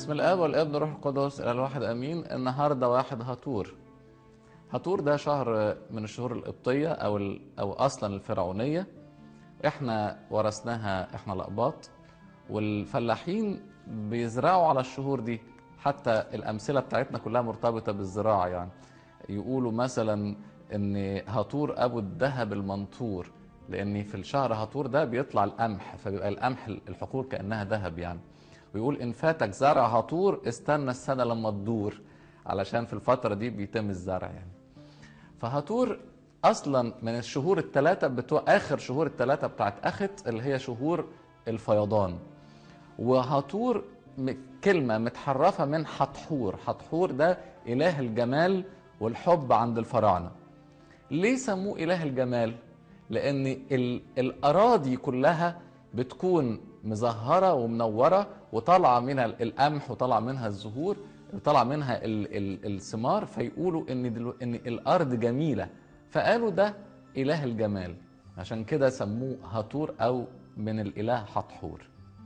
باسم الاب والابن والروح القدس الى الواحد امين النهارده واحد هاتور هاتور ده شهر من الشهور القبطيه او ال- او اصلا الفرعونيه احنا ورثناها احنا الاقباط والفلاحين بيزرعوا على الشهور دي حتى الامثله بتاعتنا كلها مرتبطه بالزراعه يعني يقولوا مثلا ان هاتور ابو الذهب المنطور لان في الشهر هاتور ده بيطلع القمح فبيبقى القمح الحقول كانها ذهب يعني ويقول ان فاتك زرع هاتور استنى السنه لما تدور علشان في الفتره دي بيتم الزرع يعني فهاتور اصلا من الشهور الثلاثه بتوع اخر شهور الثلاثه بتاعت اخت اللي هي شهور الفيضان وهاتور م- كلمه متحرفه من حتحور حتحور ده اله الجمال والحب عند الفراعنه ليه سموه اله الجمال لان ال- الاراضي كلها بتكون مزهره ومنوره وطالعه منها القمح وطالع منها الزهور وطالع منها ال ال الثمار فيقولوا ان دلو ان الارض جميله فقالوا ده اله الجمال عشان كده سموه هاتور او من الاله حتحور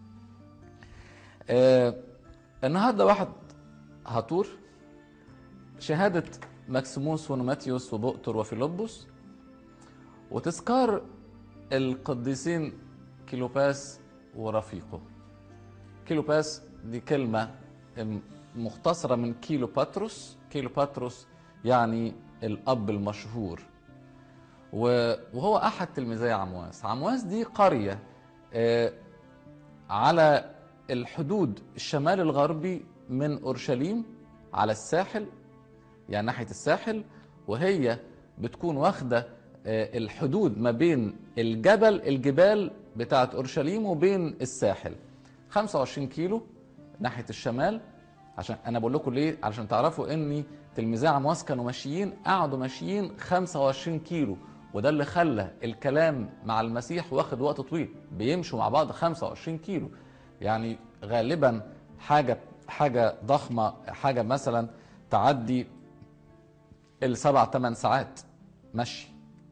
آه النهارده واحد هاتور شهاده مكسيموس ونوماتيوس وبؤتر وفيلبس وتذكار القديسين كيلوباس ورفيقه كيلوباس دي كلمة ام- مختصرة من كيلو باتروس كيلو باتروس يعني الأب المشهور و- وهو أحد تلميذي عمواس عمواس دي قرية آه، على الحدود الشمال الغربي من أورشليم على الساحل يعني ناحية الساحل وهي بتكون واخدة آه، الحدود ما بين الجبل الجبال بتاعت أورشليم وبين الساحل 25 كيلو ناحية الشمال عشان أنا بقول لكم ليه علشان تعرفوا إني تلميذي عمواس كانوا ماشيين قعدوا ماشيين 25 كيلو وده اللي خلى الكلام مع المسيح واخد وقت طويل بيمشوا مع بعض 25 كيلو يعني غالبا حاجة حاجة ضخمة حاجة مثلا تعدي السبع ثمان ساعات مشي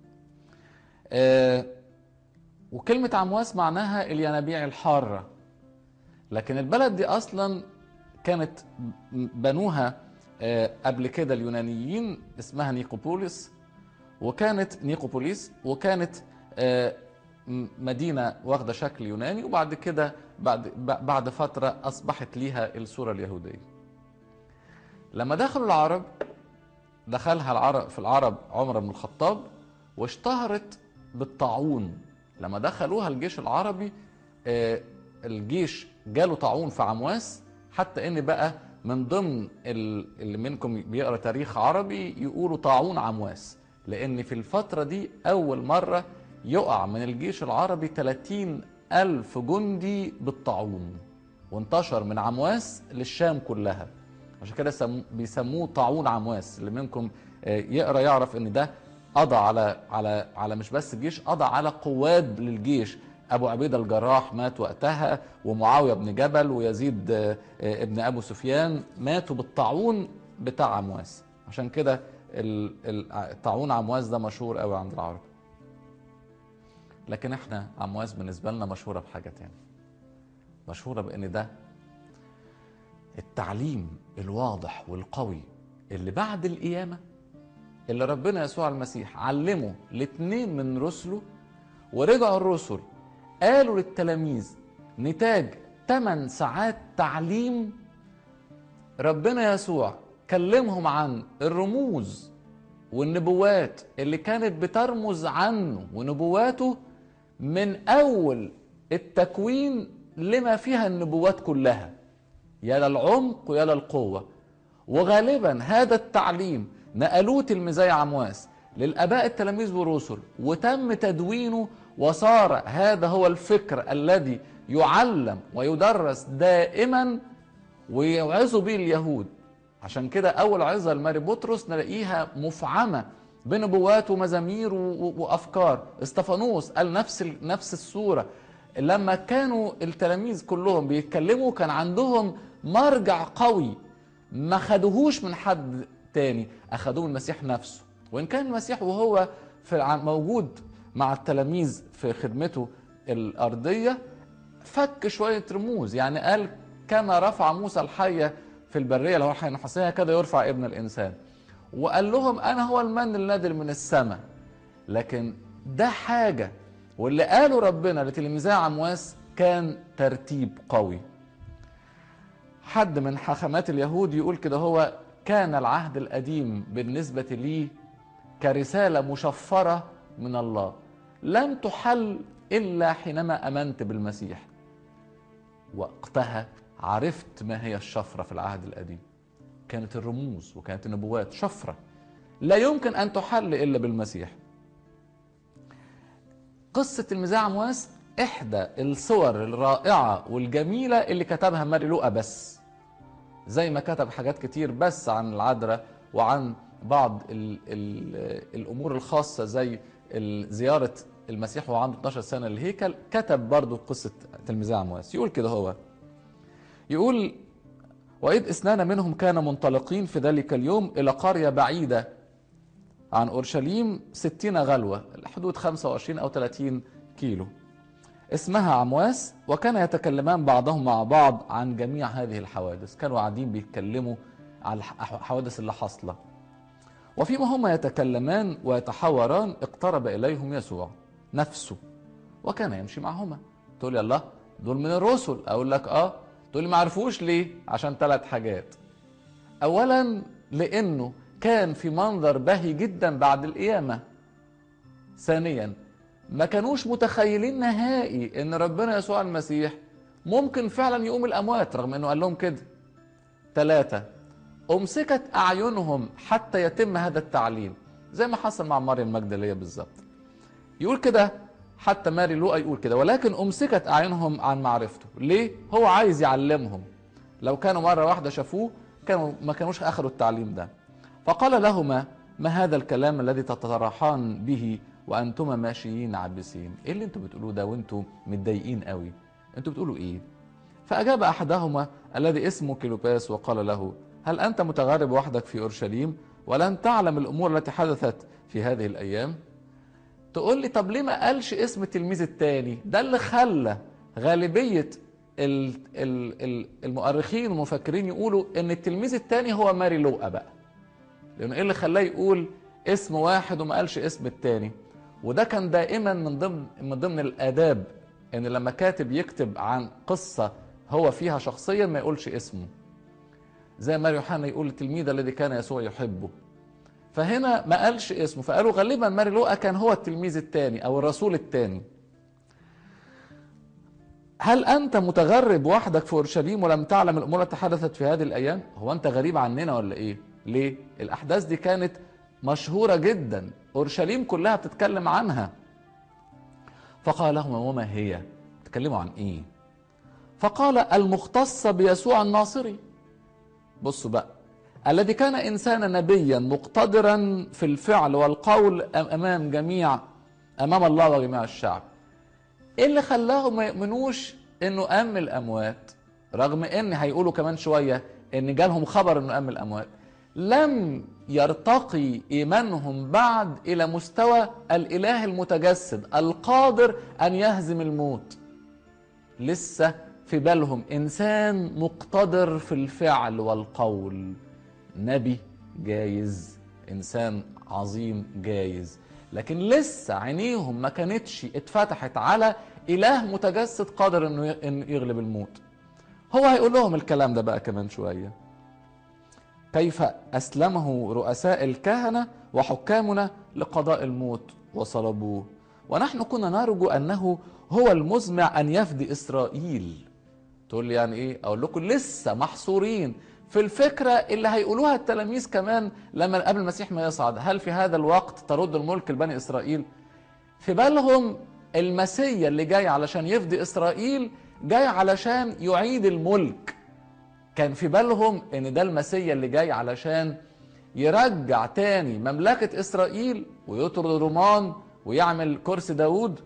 آه وكلمة عمواس معناها الينابيع الحارة لكن البلد دي أصلا كانت بنوها آه قبل كده اليونانيين اسمها نيقوبوليس وكانت نيقوبوليس وكانت آه م- مدينة واخدة شكل يوناني وبعد كده بعد بعد فترة أصبحت ليها الصورة اليهودية لما دخلوا العرب دخلها العرب في العرب عمر بن الخطاب واشتهرت بالطاعون لما دخلوها الجيش العربي آه، الجيش جاله طاعون في عمواس حتى ان بقى من ضمن ال- اللي منكم بيقرا تاريخ عربي يقولوا طاعون عمواس لان في الفتره دي اول مره يقع من الجيش العربي 30 ألف جندي بالطاعون وانتشر من عمواس للشام كلها عشان كده سمو بيسموه طاعون عمواس اللي منكم آه، يقرا يعرف ان ده قضى على على على مش بس الجيش قضى على قواد للجيش ابو عبيده الجراح مات وقتها ومعاويه بن جبل ويزيد آه، آه، ابن ابو سفيان ماتوا بالطاعون بتاع عمواس عشان كده ال- ال- طاعون عمواس ده مشهور قوي عند العرب لكن احنا عمواس بالنسبه لنا مشهوره بحاجه تاني مشهوره بان ده التعليم الواضح والقوي اللي بعد القيامة اللي ربنا يسوع المسيح علمه لاتنين من رسله ورجعوا الرسل قالوا للتلاميذ نتاج 8 ساعات تعليم ربنا يسوع كلمهم عن الرموز والنبوات اللي كانت بترمز عنه ونبواته من أول التكوين لما فيها النبوات كلها يا للعمق ويا للقوة وغالبا هذا التعليم نقلوه تلميذي عمواس للآباء التلاميذ والرسل وتم تدوينه وصار هذا هو الفكر الذي يعلم ويدرس دائما ويوعظوا به اليهود عشان كده أول عظة لماري بطرس نلاقيها مفعمة بنبوات ومزامير و- و- وأفكار استفانوس قال نفس ال- نفس الصورة لما كانوا التلاميذ كلهم بيتكلموا كان عندهم مرجع قوي ما خدوهوش من حد تاني اخدوه من المسيح نفسه وان كان المسيح وهو في ع- موجود مع التلاميذ في خدمته الارضيه فك شويه رموز يعني قال كما رفع موسى الحية في البرية اللي هو الحية النحاسية كده يرفع ابن الإنسان وقال لهم أنا هو المن النادر من السماء لكن ده حاجة واللي قاله ربنا لتلميذي عمواس كان ترتيب قوي حد من حاخامات اليهود يقول كده هو كان العهد القديم بالنسبة لي كرسالة مشفرة من الله لم تحل إلا حينما أمنت بالمسيح وقتها عرفت ما هي الشفرة في العهد القديم كانت الرموز وكانت النبوات شفرة لا يمكن أن تحل إلا بالمسيح قصة المذاع عمواس إحدى الصور الرائعة والجميلة اللي كتبها ماري لوقا بس زي ما كتب حاجات كتير بس عن العذراء وعن بعض ال ال الأمور الخاصة زي زيارة المسيح وهو عنده 12 سنة الهيكل كتب برضو قصة تلميذي عمواس يقول كده هو يقول وإذ اثنان منهم كان منطلقين في ذلك اليوم إلى قرية بعيدة عن أورشليم ستين غلوة حدود 25 أو 30 كيلو اسمها عمواس وكان يتكلمان بعضهم مع بعض عن جميع هذه الحوادث كانوا قاعدين بيتكلموا على الحوادث اللي حاصله وفيما هما يتكلمان ويتحاوران اقترب إليهم يسوع نفسه وكان يمشي معهما تقول لي الله دول من الرسل أقول لك آه تقول لي ما عرفوش ليه عشان ثلاث حاجات أولا لأنه كان في منظر باهي جدا بعد القيامة ثانيا ما كانوش متخيلين نهائي ان ربنا يسوع المسيح ممكن فعلا يقوم الاموات رغم انه قال لهم كده ثلاثة امسكت اعينهم حتى يتم هذا التعليم زي ما حصل مع مريم المجدليه بالظبط يقول كده حتى ماري لوقا يقول كده ولكن امسكت اعينهم عن معرفته ليه هو عايز يعلمهم لو كانوا مره واحده شافوه كانوا ما كانوش اخذوا التعليم ده فقال لهما ما هذا الكلام الذي تتراحان به وانتما ماشيين عابسين ايه اللي انتوا بتقولوه ده وانتوا متضايقين قوي انتوا بتقولوا ايه فاجاب احدهما الذي اسمه كيلوباس وقال له هل انت متغرب وحدك في اورشليم ولن تعلم الامور التي حدثت في هذه الايام تقول لي طب ليه ما قالش اسم التلميذ الثاني ده اللي خلى غالبيه المؤرخين والمفكرين يقولوا ان التلميذ الثاني هو ماري لوقا بقى لانه ايه اللي خلاه يقول اسم واحد وما قالش اسم الثاني وده كان دائما من ضمن من ضمن الاداب ان لما كاتب يكتب عن قصه هو فيها شخصيا ما يقولش اسمه زي ما يوحنا يقول التلميذ الذي كان يسوع يحبه فهنا ما قالش اسمه فقالوا غالبا ماري لوقا كان هو التلميذ الثاني او الرسول الثاني هل انت متغرب وحدك في اورشليم ولم تعلم الامور التي حدثت في هذه الايام هو انت غريب عننا ولا ايه ليه الاحداث دي كانت مشهوره جدا اورشليم كلها بتتكلم عنها فقال لهم وما هي تكلموا عن ايه فقال المختصه بيسوع الناصري بصوا بقى الذي كان انسانا نبيا مقتدرا في الفعل والقول امام جميع امام الله وجميع الشعب ايه اللي خلاهم ما يؤمنوش انه قام الاموات رغم ان هيقولوا كمان شويه ان جالهم خبر انه قام الاموات لم يرتقي ايمانهم بعد الى مستوى الاله المتجسد القادر ان يهزم الموت لسه في بالهم انسان مقتدر في الفعل والقول نبي جايز انسان عظيم جايز لكن لسه عينيهم ما كانتش اتفتحت على اله متجسد قادر انه يغلب الموت هو هيقول لهم الكلام ده بقى كمان شويه كيف اسلمه رؤساء الكهنه وحكامنا لقضاء الموت وصلبوه ونحن كنا نرجو انه هو المزمع ان يفدي اسرائيل تقول لي يعني ايه اقول لكم لسه محصورين في الفكرة اللي هيقولوها التلاميذ كمان لما قبل المسيح ما يصعد هل في هذا الوقت ترد الملك لبني إسرائيل في بالهم المسيا اللي جاي علشان يفدي إسرائيل جاي علشان يعيد الملك كان في بالهم ان ده المسيا اللي جاي علشان يرجع تاني مملكة إسرائيل ويطرد الرومان ويعمل كرسي داود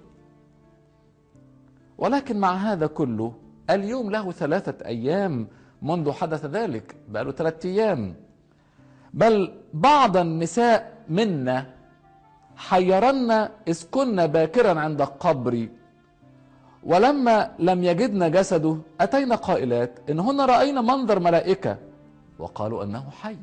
ولكن مع هذا كله اليوم له ثلاثة أيام منذ حدث ذلك بقاله ثلاثة أيام بل بعض النساء منا حيرنا إذ كنا باكرا عند القبر ولما لم يجدن جسده أتينا قائلات إنهن رأينا منظر ملائكة وقالوا أنه حي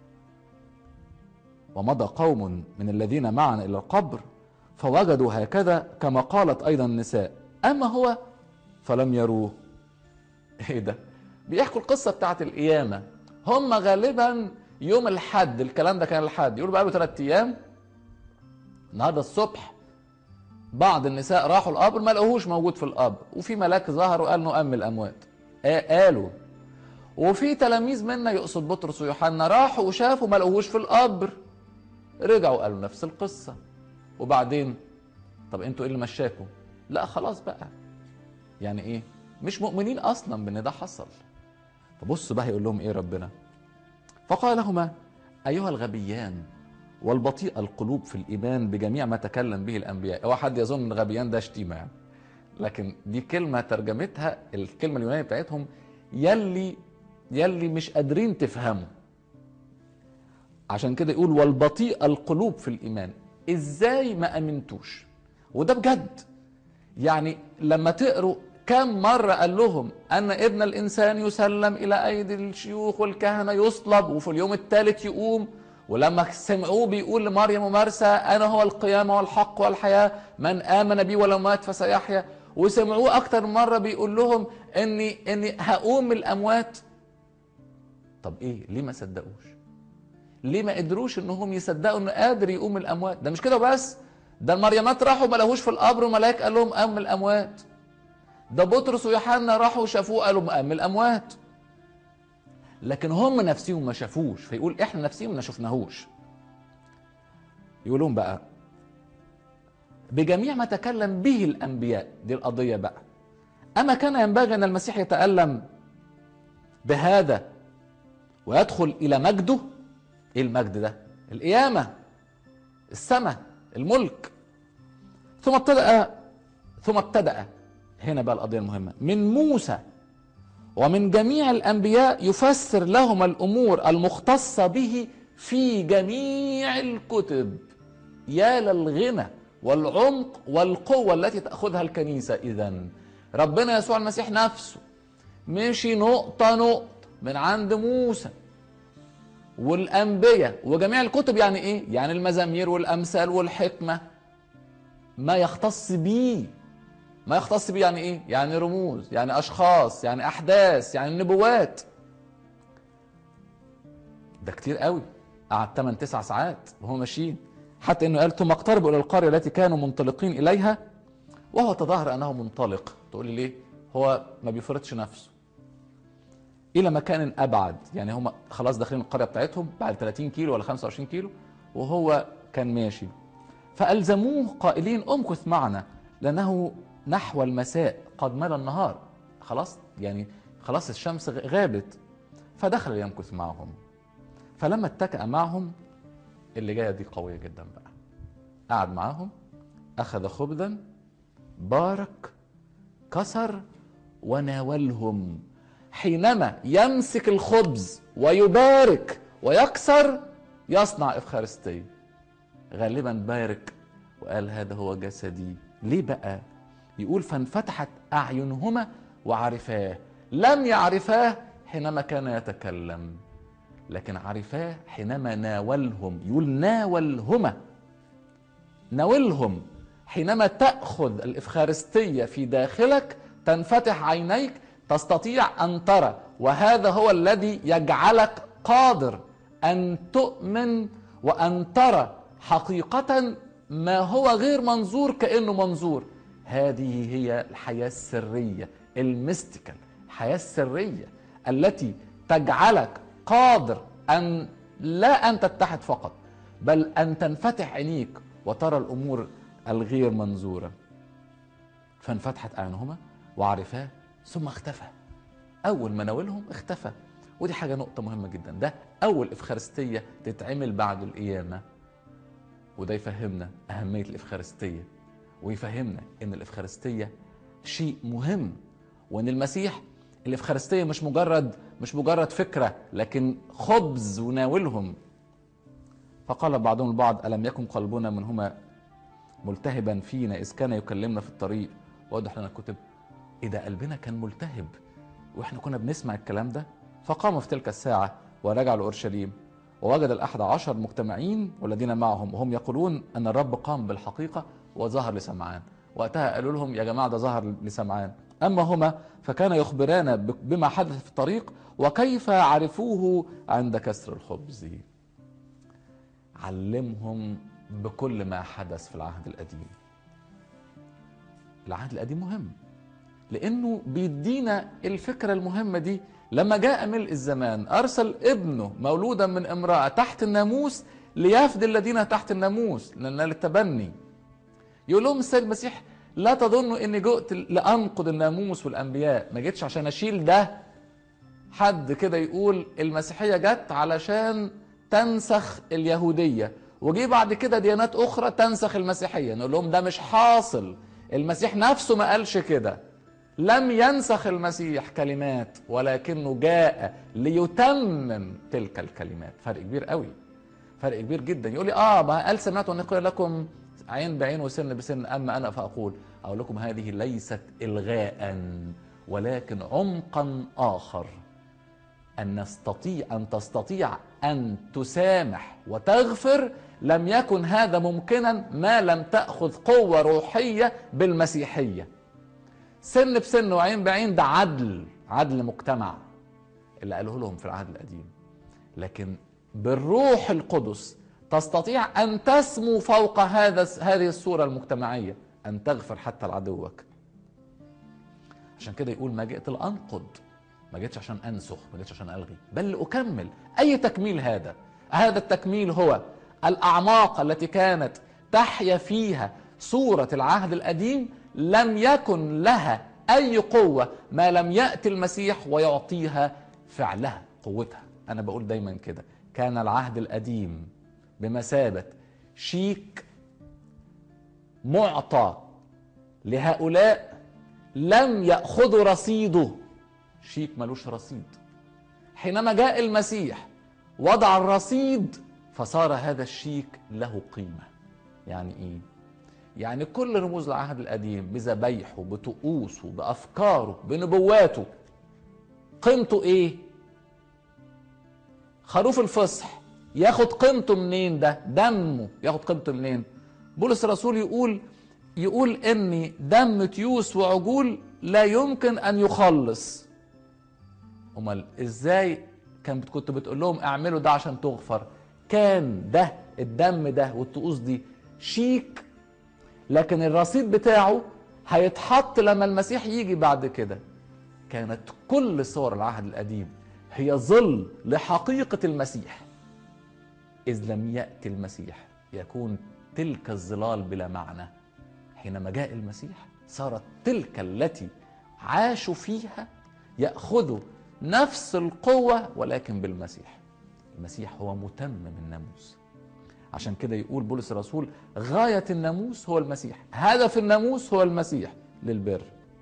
ومضى قوم من الذين معنا إلى القبر فوجدوا هكذا كما قالت أيضا النساء أما هو فلم يروه إيه ده بيحكوا القصة بتاعت القيامة هم غالبا يوم الحد الكلام ده كان الحد يقولوا بقى له ثلاث أيام النهارده الصبح بعض النساء راحوا القبر ما لقوهوش موجود في القبر وفي ملاك ظهر وقال نؤم الاموات قالوا وفي تلاميذ منا يقصد بطرس ويوحنا راحوا وشافوا ما لقوهوش في القبر رجعوا قالوا نفس القصه وبعدين طب انتوا ايه اللي مشاكم لا خلاص بقى يعني ايه مش مؤمنين اصلا بان ده حصل فبصوا بقى يقول لهم ايه ربنا فقال لهما ايها الغبيان والبطيء القلوب في الايمان بجميع ما تكلم به الانبياء هو حد يظن ان غبيان ده شتيمه يعني لكن دي كلمه ترجمتها الكلمه اليونانيه بتاعتهم يلي يلي مش قادرين تفهموا عشان كده يقول والبطيء القلوب في الايمان ازاي ما امنتوش وده بجد يعني لما تقروا كم مرة قال لهم أن ابن الإنسان يسلم إلى أيدي الشيوخ والكهنة يصلب وفي اليوم الثالث يقوم ولما سمعوه بيقول لمريم ومرسى انا هو القيامه والحق والحياه من امن بي ولو مات فسيحيا وسمعوه اكتر من مره بيقول لهم اني اني هقوم من الاموات طب ايه ليه ما صدقوش ليه ما قدروش انهم يصدقوا انه قادر يقوم من الاموات ده مش كده بس ده المريمات راحوا ما لقوش في القبر وملاك قال لهم قام من الاموات ده بطرس ويوحنا راحوا شافوه قالوا قام من الاموات لكن هم نفسهم ما شافوش فيقول احنا نفسهم ما شفناهوش يقولون بقى بجميع ما تكلم به الانبياء دي القضيه بقى اما كان ينبغي ان المسيح يتالم بهذا ويدخل الى مجده ايه المجد ده القيامه السماء الملك ثم ابتدا ثم ابتدا هنا بقى القضيه المهمه من موسى ومن جميع الانبياء يفسر لهم الامور المختصه به في جميع الكتب يا للغنى والعمق والقوه التي تاخذها الكنيسه اذا ربنا يسوع المسيح نفسه مشي نقطه نقطه من عند موسى والانبياء وجميع الكتب يعني ايه يعني المزامير والامثال والحكمه ما يختص بيه ما يختص بيه يعني ايه يعني رموز يعني اشخاص يعني احداث يعني نبوات ده كتير قوي قعد 8 9 ساعات وهو ماشيين حتى انه قال ثم اقتربوا الى القريه التي كانوا منطلقين اليها وهو تظاهر انه منطلق تقول لي ليه هو ما بيفرضش نفسه الى مكان ابعد يعني هم خلاص داخلين القريه بتاعتهم بعد 30 كيلو ولا 25 كيلو وهو كان ماشي فالزموه قائلين امكث معنا لانه نحو المساء قد مال النهار خلاص يعني خلاص الشمس غابت فدخل يمكث معهم فلما اتكأ معهم اللي جايه دي قويه جدا بقى قعد معاهم اخذ خبزا بارك كسر وناولهم حينما يمسك الخبز ويبارك ويكسر يصنع افخارستيه غالبا بارك وقال هذا هو جسدي ليه بقى يقول فانفتحت اعينهما وعرفاه لم يعرفاه حينما كان يتكلم لكن عرفاه حينما ناولهم يقول ناولهما ناولهم حينما تاخذ الافخارستيه في داخلك تنفتح عينيك تستطيع ان ترى وهذا هو الذي يجعلك قادر ان تؤمن وان ترى حقيقه ما هو غير منظور كانه منظور هذه هي الحياه السريه الميستيكال الحياه السريه التي تجعلك قادر ان لا ان تتحد فقط بل ان تنفتح عينيك وترى الامور الغير منظوره فانفتحت اعينهما وعرفاه ثم اختفى اول ما ناولهم اختفى ودي حاجه نقطه مهمه جدا ده اول افخارستيه تتعمل بعد القيامه وده يفهمنا اهميه الافخارستيه ويفهمنا ان الافخارستيه شيء مهم وان المسيح الافخارستيه مش مجرد مش مجرد فكره لكن خبز وناولهم فقال بعضهم البعض الم يكن قلبنا منهما ملتهبا فينا اذ كان يكلمنا في الطريق واضح لنا الكتب ايه ده قلبنا كان ملتهب واحنا كنا بنسمع الكلام ده فقام في تلك الساعة ورجع لأورشليم ووجد الأحد عشر مجتمعين والذين معهم وهم يقولون أن الرب قام بالحقيقة وظهر لسمعان وقتها قالوا لهم يا جماعة ده ظهر لسمعان أما هما فكان يخبران بما حدث في الطريق وكيف عرفوه عند كسر الخبز علمهم بكل ما حدث في العهد القديم العهد القديم مهم لانه بيدينا الفكره المهمه دي لما جاء ملء الزمان ارسل ابنه مولودا من امراه تحت الناموس ليفدي الذين تحت الناموس لان للتبني يقول لهم السيد المسيح لا تظنوا اني جئت لانقض الناموس والانبياء ما جيتش عشان اشيل ده حد كده يقول المسيحيه جت علشان تنسخ اليهوديه وجي بعد كده ديانات اخرى تنسخ المسيحيه نقول لهم ده مش حاصل المسيح نفسه ما قالش كده لم ينسخ المسيح كلمات ولكنه جاء ليتمم تلك الكلمات فرق كبير قوي فرق كبير جدا يقول لي اه ما قال سمعت ان يقول لكم عين بعين وسن بسن اما انا فاقول اقول لكم هذه ليست الغاء ولكن عمقا اخر ان نستطيع ان تستطيع ان تسامح وتغفر لم يكن هذا ممكنا ما لم تاخذ قوه روحيه بالمسيحيه سن بسن وعين بعين ده عدل عدل مجتمع اللي قاله لهم في العهد القديم لكن بالروح القدس تستطيع ان تسمو فوق هذا هذه الصوره المجتمعيه ان تغفر حتى لعدوك عشان كده يقول ما جئت لانقض ما جيتش عشان انسخ ما جيتش عشان الغي بل لاكمل اي تكميل هذا هذا التكميل هو الاعماق التي كانت تحيا فيها صوره العهد القديم لم يكن لها اي قوه ما لم ياتي المسيح ويعطيها فعلها قوتها انا بقول دايما كده كان العهد القديم بمثابه شيك معطى لهؤلاء لم ياخذوا رصيده شيك ملوش رصيد حينما جاء المسيح وضع الرصيد فصار هذا الشيك له قيمه يعني ايه يعني كل رموز العهد القديم بذبايحه بطقوسه بافكاره بنبواته قيمته ايه خروف الفصح ياخد قيمته منين ده دمه ياخد قيمته منين بولس الرسول يقول يقول ان دم تيوس وعجول لا يمكن ان يخلص امال ازاي كان كنت بتقول لهم اعملوا ده عشان تغفر كان ده الدم ده والطقوس دي شيك لكن الرصيد بتاعه هيتحط لما المسيح يجي بعد كده كانت كل صور العهد القديم هي ظل لحقيقة المسيح إذ لم يأتي المسيح يكون تلك الظلال بلا معنى حينما جاء المسيح صارت تلك التي عاشوا فيها يأخذوا نفس القوة ولكن بالمسيح المسيح هو متمم الناموس عشان كده يقول بولس الرسول غاية الناموس هو المسيح هدف الناموس هو المسيح للبر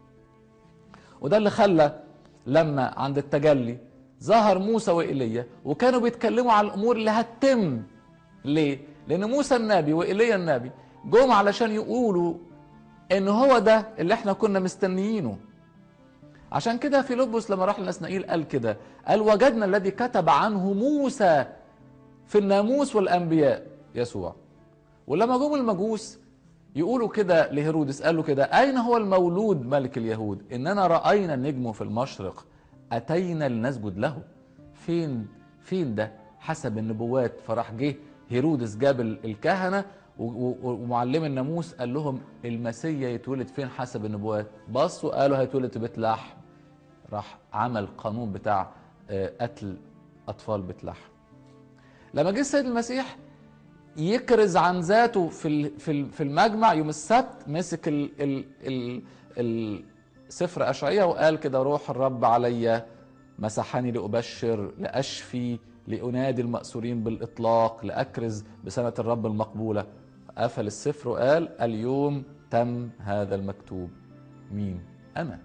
وده اللي خلى لما عند التجلي ظهر موسى وإيليا وكانوا بيتكلموا على الأمور اللي هتتم ليه؟ لأن موسى النبي وإيليا النبي جم علشان يقولوا إن هو ده اللي احنا كنا مستنيينه عشان كده في لبس لما راح لنسنائيل قال كده قال وجدنا الذي كتب عنه موسى في الناموس والأنبياء يسوع ولما جم المجوس يقولوا كده لهيرودس قالوا كده أين هو المولود ملك اليهود إننا رأينا نجمه في المشرق أتينا لنسجد له فين فين ده حسب النبوات فراح جه هيرودس جاب الكهنة ومعلم الناموس قال لهم المسيا يتولد فين حسب النبوات بصوا قالوا هيتولد في بيت لحم راح عمل قانون بتاع قتل أطفال بيت لحم لما جه السيد المسيح يكرز عن ذاته في في المجمع يوم السبت مسك ال ال ال ال سفر اشعياء وقال كده روح الرب عليا مسحني لابشر لاشفي لانادي الماسورين بالاطلاق لاكرز بسنه الرب المقبوله قفل السفر وقال اليوم تم هذا المكتوب مين انا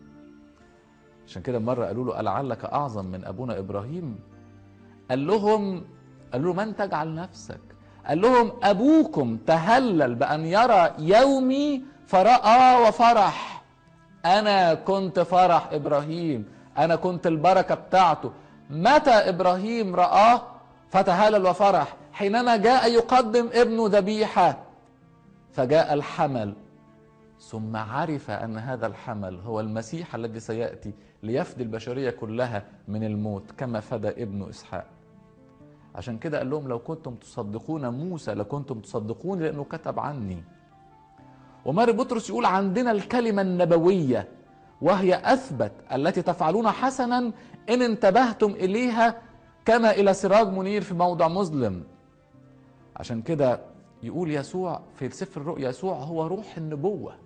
عشان كده مره قالوا له ألعلك اعظم من ابونا ابراهيم قال لهم قال له من تجعل نفسك قال لهم ابوكم تهلل بان يرى يومي فراى وفرح انا كنت فرح ابراهيم انا كنت البركه بتاعته متى ابراهيم راه فتهلل وفرح حينما جاء يقدم ابنه ذبيحه فجاء الحمل ثم عرف ان هذا الحمل هو المسيح الذي سياتي ليفدي البشريه كلها من الموت كما فدى ابنه اسحاق عشان كده قال لهم لو كنتم تصدقون موسى لكنتم تصدقون لانه كتب عني وماري بطرس يقول عندنا الكلمه النبويه وهي اثبت التي تفعلون حسنا ان انتبهتم اليها كما الى سراج منير في موضع مظلم عشان كده يقول يسوع في سفر الرؤيا يسوع هو روح النبوه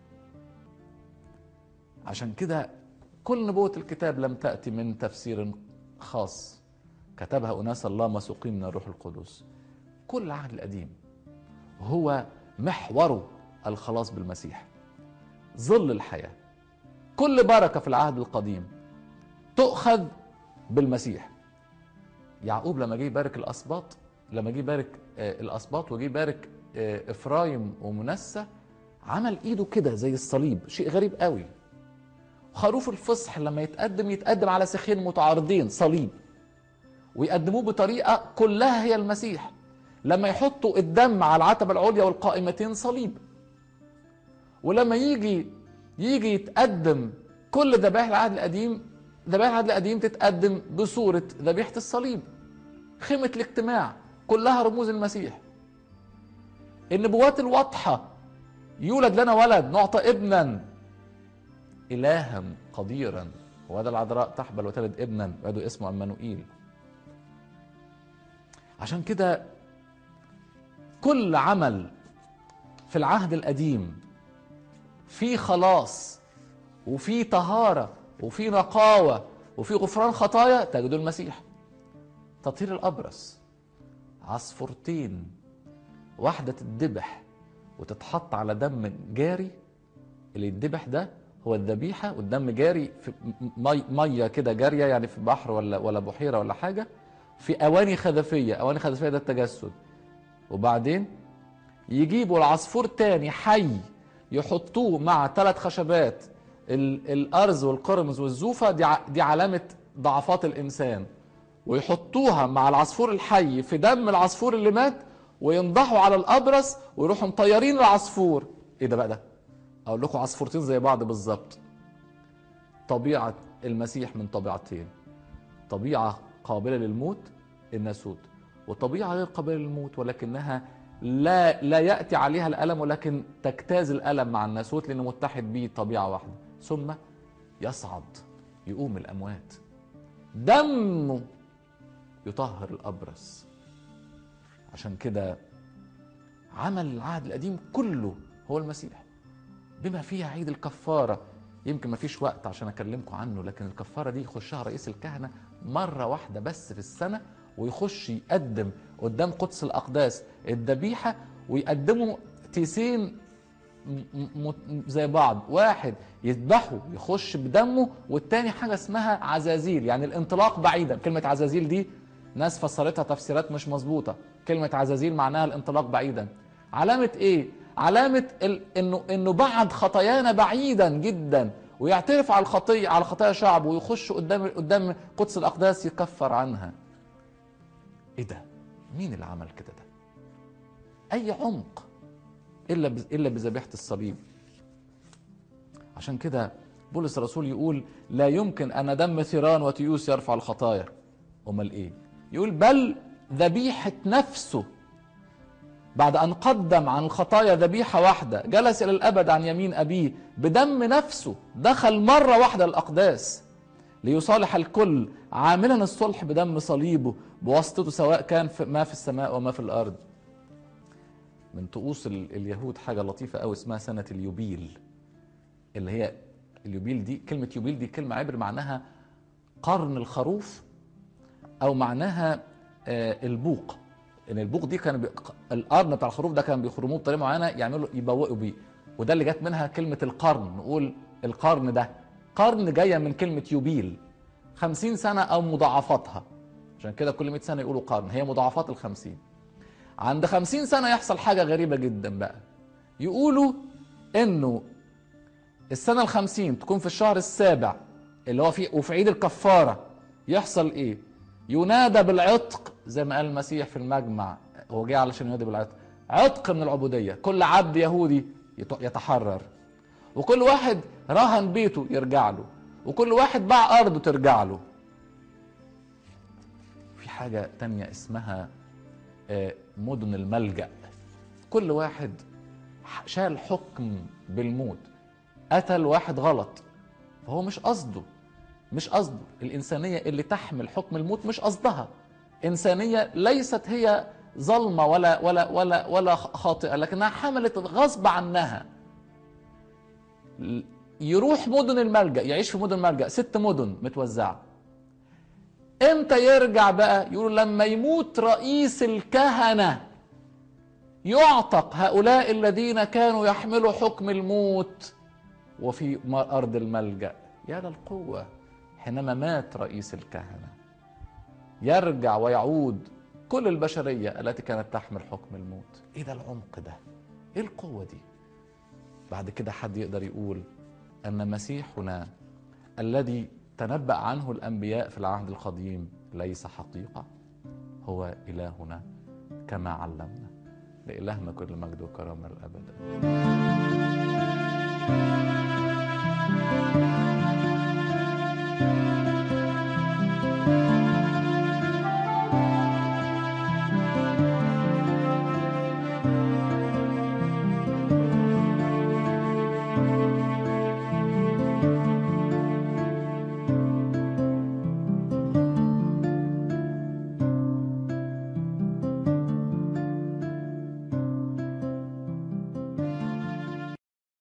عشان كده كل نبوه الكتاب لم تاتي من تفسير خاص كتبها اناس الله مسوقين من الروح القدس كل العهد القديم هو محوره الخلاص بالمسيح ظل الحياه كل بركه في العهد القديم تؤخذ بالمسيح يعقوب لما جه يبارك الاسباط لما جه يبارك آه، الاسباط وجه يبارك آه، افرايم ومنسى عمل ايده كده زي الصليب شيء غريب قوي خروف الفصح لما يتقدم يتقدم على سيخين متعارضين صليب ويقدموه بطريقه كلها هي المسيح لما يحطوا الدم على العتبه العليا والقائمتين صليب ولما يجي يجي يتقدم كل ذبائح العهد القديم ذبائح العهد القديم تتقدم بصوره ذبيحه الصليب خيمه الاجتماع كلها رموز المسيح النبوات الواضحه يولد لنا ولد نعطى ابنا الها قديرا وهذا العذراء تحبل وتلد ابنا ويدعو اسمه امانوئيل عشان كده كل عمل في العهد القديم في خلاص وفي طهارة وفي نقاوة وفي غفران خطايا تجدوا المسيح تطهير الأبرص عصفورتين واحدة تتذبح وتتحط على دم جاري اللي يتذبح ده هو الذبيحة والدم جاري في مي مية كده جارية يعني في بحر ولا ولا بحيرة ولا حاجة في أواني خزفية أواني خزفية ده التجسد وبعدين يجيبوا العصفور تاني حي يحطوه مع ثلاث خشبات ال- الارز والقرمز والزوفه دي ع- دي علامه ضعفات الانسان ويحطوها مع العصفور الحي في دم العصفور اللي مات وينضحوا على الابرص ويروحوا مطيرين العصفور ايه ده بقى ده اقول لكم عصفورتين زي بعض بالظبط طبيعه المسيح من طبيعتين طبيعه قابله للموت الناسوت وطبيعه غير قابله للموت ولكنها لا لا ياتي عليها الالم ولكن تجتاز الالم مع الناسوت لانه متحد به طبيعه واحده ثم يصعد يقوم الاموات دمه يطهر الابرص عشان كده عمل العهد القديم كله هو المسيح بما فيها عيد الكفاره يمكن ما فيش وقت عشان اكلمكم عنه لكن الكفاره دي يخشها رئيس الكهنه مره واحده بس في السنه ويخش يقدم قدام قدس الاقداس الذبيحه ويقدموا تيسين م- م- زي بعض واحد يذبحه يخش بدمه والتاني حاجه اسمها عزازيل يعني الانطلاق بعيدا كلمه عزازيل دي ناس فسرتها تفسيرات مش مظبوطه كلمه عزازيل معناها الانطلاق بعيدا علامه ايه علامه ال... انه انه بعد خطايانا بعيدا جدا ويعترف على الخطيه على خطايا شعبه ويخش قدام قدام قدس الاقداس يكفر عنها ايه ده مين اللي عمل كده ده اي عمق الا ب... الا بذبيحه الصليب عشان كده بولس الرسول يقول لا يمكن ان دم ثيران وتيوس يرفع الخطايا امال ايه يقول بل ذبيحه نفسه بعد ان قدم عن الخطايا ذبيحه واحده جلس الى الابد عن يمين ابيه بدم نفسه دخل مره واحده الاقداس ليصالح الكل عاملا الصلح بدم صليبه بواسطته سواء كان في ما في السماء وما في الارض من طقوس ال- اليهود حاجه لطيفه قوي اسمها سنه اليوبيل اللي هي اليوبيل دي كلمه يوبيل دي كلمه عبر معناها قرن الخروف او معناها آه، البوق ان البوق دي كان بي... القرن بتاع الخروف ده كان بيخرموه بطريقه معينه يعملوا يبوقوا بيه وده اللي جت منها كلمه القرن نقول القرن ده قرن جايه من كلمه يوبيل خمسين سنه او مضاعفاتها عشان كده كل 100 سنه يقولوا قرن هي مضاعفات الخمسين عند خمسين سنه يحصل حاجه غريبه جدا بقى يقولوا انه السنة الخمسين تكون في الشهر السابع اللي هو في وفي عيد الكفارة يحصل ايه ينادى بالعتق زي ما قال المسيح في المجمع هو جه علشان ينادي بالعتق عتق من العبودية كل عبد يهودي يت- يتحرر وكل واحد رهن بيته يرجع له وكل واحد باع أرضه ترجع له في حاجة تانية اسمها آه، مدن الملجأ كل واحد ح- شال حكم بالموت قتل واحد غلط فهو مش قصده مش قصده الإنسانية اللي تحمل حكم الموت مش قصدها إنسانية ليست هي ظلمة ولا ولا ولا ولا خاطئة لكنها حملت غصب عنها ل- يروح مدن الملجأ يعيش في مدن الملجأ ست مدن متوزعة امتى يرجع بقى يقولوا لما يموت رئيس الكهنة يعتق هؤلاء الذين كانوا يحملوا حكم الموت وفي م- أرض الملجأ يا للقوة حينما مات رئيس الكهنة يرجع ويعود كل البشرية التي كانت تحمل حكم الموت ايه ده العمق ده ايه القوة دي بعد كده حد يقدر يقول ان مسيحنا الذي تنبأ عنه الانبياء في العهد القديم ليس حقيقة هو الهنا كما علمنا لإلهنا كل مجد وكرامة الأبد